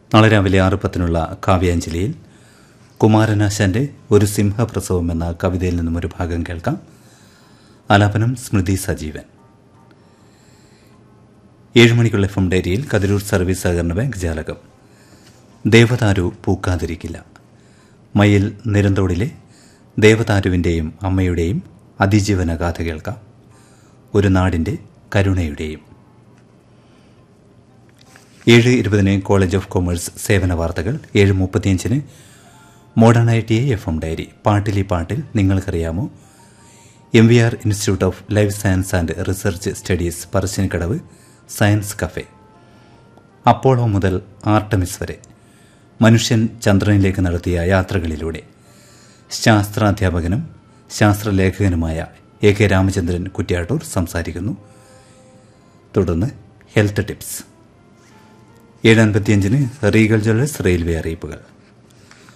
നാളെ രാവിലെ ആറ് പത്തിനുള്ള കാവ്യാഞ്ജലിയിൽ കുമാരനാശാന്റെ ഒരു സിംഹപ്രസവം എന്ന കവിതയിൽ നിന്നും ഒരു ഭാഗം കേൾക്കാം ആലാപനം സ്മൃതി സജീവൻ ഏഴുമണിക്കുള്ള എഫ് എം ഡയറിയിൽ കതിരൂർ സർവീസ് സഹകരണ ബാങ്ക് ജാലകം ദേവതാരു പൂക്കാതിരിക്കില്ല മയിൽ നിരന്തോടിലെ ദേവതാരുവിൻ്റെയും അമ്മയുടെയും അതിജീവന ഗാഥ കേൾക്കാം ഒരു നാടിൻ്റെ കരുണയുടെയും ഏഴ് ഇരുപതിന് കോളേജ് ഓഫ് കൊമേഴ്സ് സേവന വാർത്തകൾ ഏഴ് മുപ്പത്തിയഞ്ചിന് modern I T I F M diary പാട്ടിലി പാട്ടിൽ നിങ്ങൾക്കറിയാമോ M V R institute of life science and research studies Parassinikadavu science cafe Apollo മുതൽ ആർട്ടമിസ് വരെ മനുഷ്യൻ ചന്ദ്രനിലേക്ക് നടത്തിയ യാത്രകളിലൂടെ ശാസ്ത്രാധ്യാപകനും ശാസ്ത്രലേഖകനുമായ എ കെ രാമചന്ദ്രൻ കുറ്റ്യാട്ടൂർ സംസാരിക്കുന്നു തുടർന്ന് ഹെൽത്ത് ടിപ്സ് ഏഴ് അൻപത്തിയഞ്ചിന് റീഗൽ ജ്വല്ലേഴ്സ് റെയിൽവേ അറിയിപ്പുകൾ